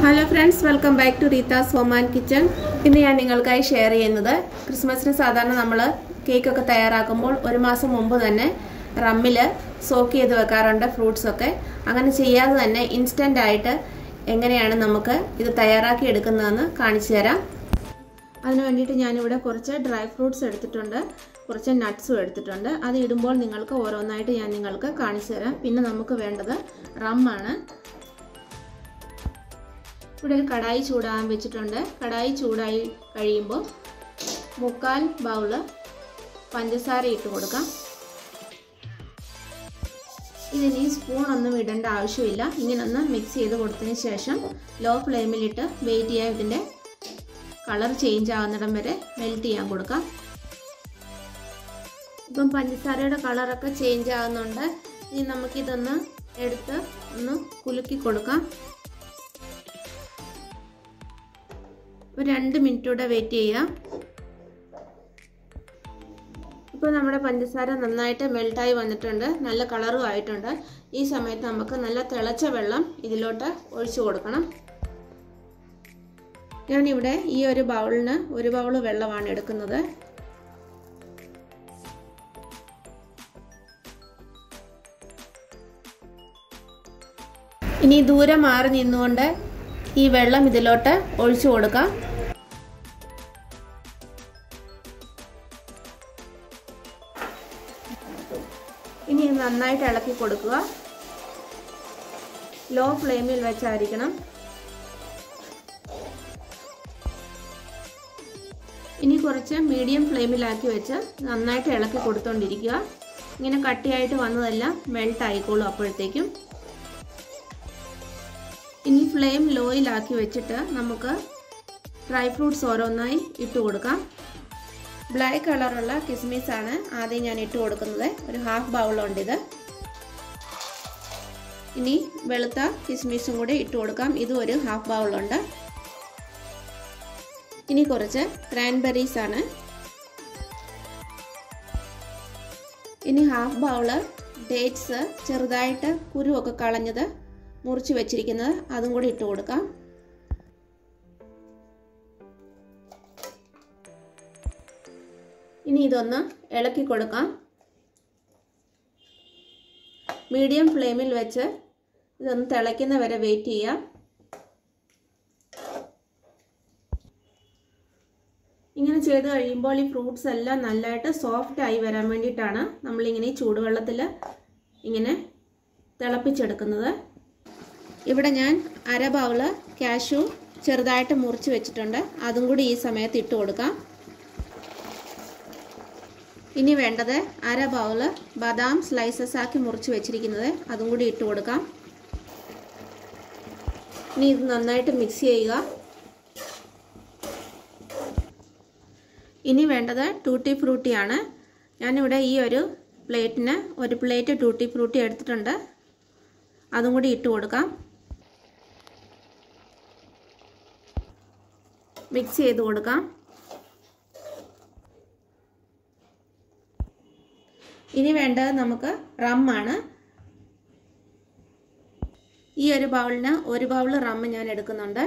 hello friends welcome back to Reetha's home and kitchen ഇന്ന് ഞാൻ നിങ്ങൾക്കായി ഷെയർ ചെയ്യുന്നത് ക്രിസ്മസിന് സാധാരണ നമ്മൾ കേക്കൊക്കെ തയ്യാറാക്കുമ്പോൾ ഒരു മാസം മുമ്പ് തന്നെ റമ്മിൽ സോക്ക് ചെയ്ത് വെക്കാറുണ്ട് ഫ്രൂട്ട്സ് ഒക്കെ അങ്ങനെ ചെയ്യാതെ തന്നെ ഇൻസ്റ്റൻ്റ് ആയിട്ട് എങ്ങനെയാണ് നമുക്ക് ഇത് തയ്യാറാക്കി എടുക്കുന്നതെന്ന് കാണിച്ചു തരാം അതിന് വേണ്ടിയിട്ട് ഞാനിവിടെ കുറച്ച് ഡ്രൈ ഫ്രൂട്ട്സ് എടുത്തിട്ടുണ്ട് കുറച്ച് നട്ട്സും എടുത്തിട്ടുണ്ട് അത് ഇടുമ്പോൾ നിങ്ങൾക്ക് ഓരോന്നായിട്ട് ഞാൻ നിങ്ങൾക്ക് കാണിച്ചു തരാം പിന്നെ നമുക്ക് വേണ്ടത് റമ്മാണ് ഇവിടെ ഒരു കടായി ചൂടാകാൻ വെച്ചിട്ടുണ്ട് കടായി ചൂടായി കഴിയുമ്പോൾ മുക്കാൽ ബൗള് പഞ്ചസാര ഇട്ട് കൊടുക്കാം ഇതിന് ഈ സ്പൂണൊന്നും ഇടേണ്ട ആവശ്യമില്ല ഇങ്ങനെ ഒന്ന് മിക്സ് ചെയ്ത് കൊടുത്തതിന് ശേഷം ലോ ഫ്ലെയിമിലിട്ട് വെയിറ്റ് ചെയ്യാൻ ഇതിൻ്റെ കളർ ചേഞ്ച് ആകുന്നിടം വരെ മെൽറ്റ് ചെയ്യാൻ കൊടുക്കാം ഇപ്പം പഞ്ചസാരയുടെ കളറൊക്കെ ചേഞ്ച് ആകുന്നുണ്ട് ഇനി നമുക്കിതൊന്ന് എടുത്ത് ഒന്ന് കുലുക്കി കൊടുക്കാം ഒരു രണ്ട് മിനിറ്റ് കൂടെ വെയിറ്റ് ചെയ്യാം ഇപ്പോൾ നമ്മുടെ പഞ്ചസാര നന്നായിട്ട് മെൽട്ടായി വന്നിട്ടുണ്ട് നല്ല കളറും ആയിട്ടുണ്ട് ഈ സമയത്ത് നമുക്ക് നല്ല തിളച്ച വെള്ളം ഇതിലോട്ട് ഒഴിച്ചു കൊടുക്കണം ഞാനിവിടെ ഈ ഒരു ബൗളിന് ഒരു ബൗൾ വെള്ളമാണ് എടുക്കുന്നത് ഇനി ദൂരെ മാറി നിന്നുകൊണ്ട് ഈ വെള്ളം ഇതിലോട്ട് ഒഴിച്ചു കൊടുക്കാം ഇനി ഇത് നന്നായിട്ട് ഇളക്കി കൊടുക്കുക ലോ ഫ്ലെയിമിൽ വെച്ചായിരിക്കണം ഇനി കുറച്ച് മീഡിയം ഫ്ലെയിമിലാക്കി വെച്ച് നന്നായിട്ട് ഇളക്കി കൊടുത്തോണ്ടിരിക്കുക ഇങ്ങനെ കട്ടിയായിട്ട് വന്നതെല്ലാം മെൽട്ട് ആയിക്കോളും അപ്പോഴത്തേക്കും ഇനി ഫ്ലെയിം ലോയിലാക്കി വെച്ചിട്ട് നമുക്ക് ഡ്രൈ ഫ്രൂട്ട്സ് ഓരോന്നായി ഇട്ട് കൊടുക്കാം ബ്ലാക്ക് കളറുള്ള കിസ്മിസ് ആണ് ആദ്യം ഞാൻ ഇട്ട് കൊടുക്കുന്നത് ഒരു ഹാഫ് ബൗളുണ്ട് ഇത് ഇനി വെളുത്ത കിസ്മിസും കൂടി ഇട്ട് കൊടുക്കാം ഇതും ഒരു ഹാഫ് ബൗളുണ്ട് ഇനി കുറച്ച് ക്രാൻബെറീസ് ആണ് ഇനി ഹാഫ് ബൗള് ഡേറ്റ്സ് ചെറുതായിട്ട് കുരുവൊക്കെ കളഞ്ഞത് മുറിച്ച് വെച്ചിരിക്കുന്നത് അതും കൂടി ഇട്ട് കൊടുക്കാം ഇനി ഇതൊന്ന് ഇളക്കി കൊടുക്കാം മീഡിയം ഫ്ലെയിമിൽ വെച്ച് ഇതൊന്ന് തിളയ്ക്കുന്ന വരെ വെയിറ്റ് ചെയ്യാം ഇങ്ങനെ ചെയ്ത് കഴിയുമ്പോൾ ഈ ഫ്രൂട്ട്സ് എല്ലാം നല്ലതായിട്ട് സോഫ്റ്റ് ആയി വരാൻ വേണ്ടിയിട്ടാണ് നമ്മളിങ്ങനെ ഈ ചൂടുവെള്ളത്തിൽ ഇങ്ങനെ തിളപ്പിച്ചെടുക്കുന്നത് ഇവിടെ ഞാൻ അര ബൗള് കാഷ്യൂ ചെറുതായിട്ട് മുറിച്ച് വെച്ചിട്ടുണ്ട് അതും കൂടി ഈ സമയത്ത് ഇട്ട് കൊടുക്കാം ഇനി വേണ്ടത് അര ബൗള് ബദാം സ്ലൈസസ് ആക്കി മുറിച്ച് വെച്ചിരിക്കുന്നത് അതും കൂടി ഇട്ട് കൊടുക്കാം ഇനി ഇത് നന്നായിട്ട് മിക്സ് ചെയ്യുക ഇനി വേണ്ടത് ടൂട്ടി ഫ്രൂട്ടിയാണ് ഞാനിവിടെ ഈ ഒരു പ്ലേറ്റിന് ഒരു പ്ലേറ്റ് ടൂട്ടി ഫ്രൂട്ടി എടുത്തിട്ടുണ്ട് അതും കൂടി ഇട്ട് കൊടുക്കാം മിക്സ് ചെയ്ത് കൊടുക്കാം ഇനി വേണ്ടത് നമുക്ക് റമ്മാണ് ഈ ഒരു ബൗളിന് ഒരു ബൗൾ റമ്മ് ഞാൻ എടുക്കുന്നുണ്ട്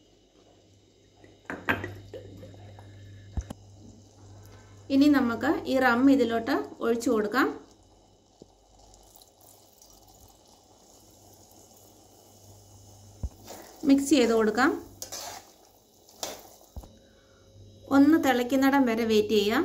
ഇനി നമുക്ക് ഈ റം ഇതിലോട്ട് ഒഴിച്ചു കൊടുക്കാം മിക്സ് ചെയ്ത് കൊടുക്കാം ഒന്ന് തിളയ്ക്കുന്നിടം വരെ വെയിറ്റ് ചെയ്യാം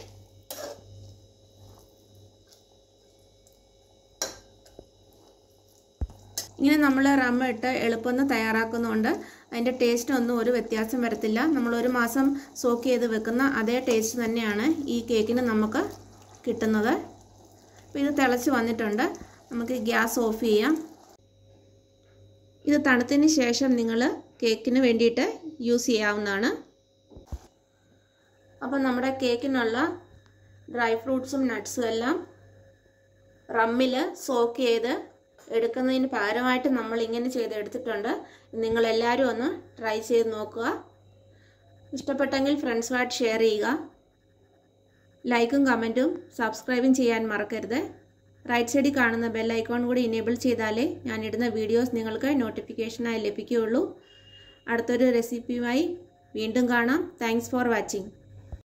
ഇങ്ങനെ നമ്മൾ റമ്മ ഇട്ട് എളുപ്പമൊന്ന് തയ്യാറാക്കുന്നതുകൊണ്ട് അതിൻ്റെ ടേസ്റ്റ് ഒന്നും ഒരു വ്യത്യാസം വരത്തില്ല നമ്മൾ ഒരു മാസം സോക്ക് ചെയ്ത് വെക്കുന്ന അതേ ടേസ്റ്റ് തന്നെയാണ് ഈ കേക്കിന് നമുക്ക് കിട്ടുന്നത് അപ്പോൾ ഇത് തിളച്ച് വന്നിട്ടുണ്ട് നമുക്ക് ഗ്യാസ് ഓഫ് ചെയ്യാം ഇത് തണുത്തതിന് ശേഷം നിങ്ങൾ കേക്കിന് വേണ്ടിയിട്ട് യൂസ് ചെയ്യാവുന്നതാണ് അപ്പം നമ്മുടെ കേക്കിനുള്ള ഡ്രൈ ഫ്രൂട്ട്സും നട്ട്സും എല്ലാം റമ്മിൽ സോക്ക് ചെയ്ത് എടുക്കുന്നതിന് പകരമായിട്ട് നമ്മൾ ഇങ്ങനെ ചെയ്തെടുത്തിട്ടുണ്ട് നിങ്ങളെല്ലാവരും ഒന്ന് ട്രൈ ചെയ്ത് നോക്കുക ഇഷ്ടപ്പെട്ടെങ്കിൽ ഫ്രണ്ട്സുമായിട്ട് ഷെയർ ചെയ്യുക ലൈക്കും കമൻറ്റും സബ്സ്ക്രൈബും ചെയ്യാൻ മറക്കരുത് റൈറ്റ് സൈഡിൽ കാണുന്ന ബെൽ ഐക്കോൺ കൂടി ഇനേബിൾ ചെയ്താലേ ഞാനിടുന്ന വീഡിയോസ് നിങ്ങൾക്ക് നോട്ടിഫിക്കേഷനായി ലഭിക്കുകയുള്ളൂ അടുത്തൊരു റെസിപ്പിയുമായി വീണ്ടും കാണാം താങ്ക്സ് ഫോർ വാച്ചിങ്